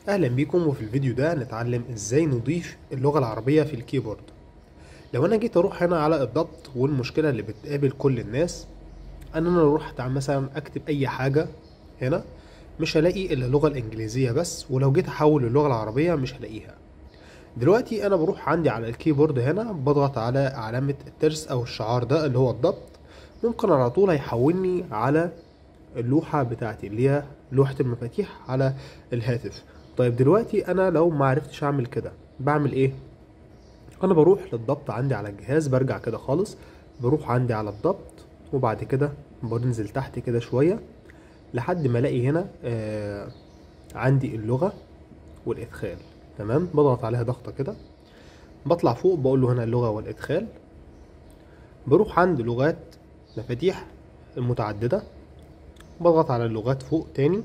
اهلا بيكم وفي الفيديو ده هنتعلم ازاي نضيف اللغة العربية في الكيبورد لو انا جيت اروح هنا على الضبط والمشكلة اللي بتقابل كل الناس ان انا لو رحت عم مثلا اكتب اي حاجة هنا مش هلاقي الا اللغة الانجليزية بس ولو جيت احول للغة العربية مش هلاقيها دلوقتي انا بروح عندي على الكيبورد هنا بضغط على علامة الترس او الشعار ده اللي هو الضبط ممكن على طول هيحولني على اللوحة بتاعتي اللي هي لوحة المفاتيح على الهاتف طيب دلوقتي انا لو ما عرفتش اعمل كده بعمل ايه انا بروح للضبط عندي على الجهاز برجع كده خالص بروح عندي على الضبط وبعد كده بنزل تحت كده شوية لحد ما الاقي هنا آه عندي اللغة والادخال تمام بضغط عليها ضغطة كده بطلع فوق بقول له هنا اللغة والادخال بروح عند لغات مفاتيح المتعددة بضغط على اللغات فوق تاني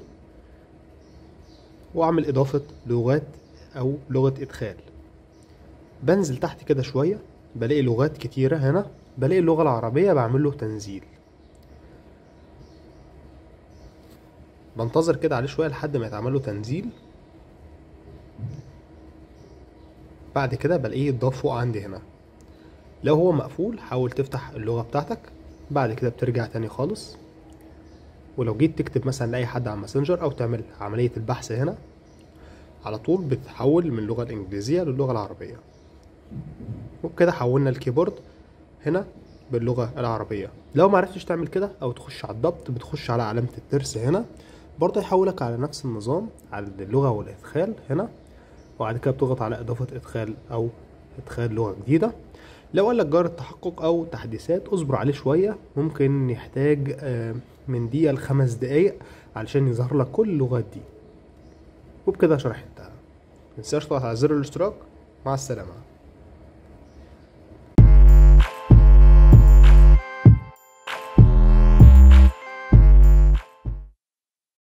واعمل اضافة لغات او لغة ادخال بنزل تحت كده شوية بلاقي لغات كتيرة هنا بلاقي اللغة العربية بعمل له تنزيل بنتظر كده عليه شوية لحد ما يتعمل له تنزيل بعد كده بلاقيه اتضاف فوق عندي هنا لو هو مقفول حاول تفتح اللغة بتاعتك بعد كده بترجع تاني خالص ولو جيت تكتب مثلا لأي حد على ماسنجر أو تعمل عملية البحث هنا على طول بتحول من اللغة الإنجليزية للغة العربية وبكده حولنا الكيبورد هنا باللغة العربية لو معرفتش تعمل كده أو تخش على الضبط بتخش على علامة الترس هنا برضه يحولك على نفس النظام على اللغة والإدخال هنا وبعد كده بتضغط على إضافة إدخال أو إدخال لغة جديدة لو قالك جار التحقق أو تحديثات اصبر عليه شوية ممكن يحتاج من دقيقة لخمس دقايق علشان يظهر لك كل اللغات دي وبكده شرح انتهى متنساش تضغط على زر الاشتراك مع السلامة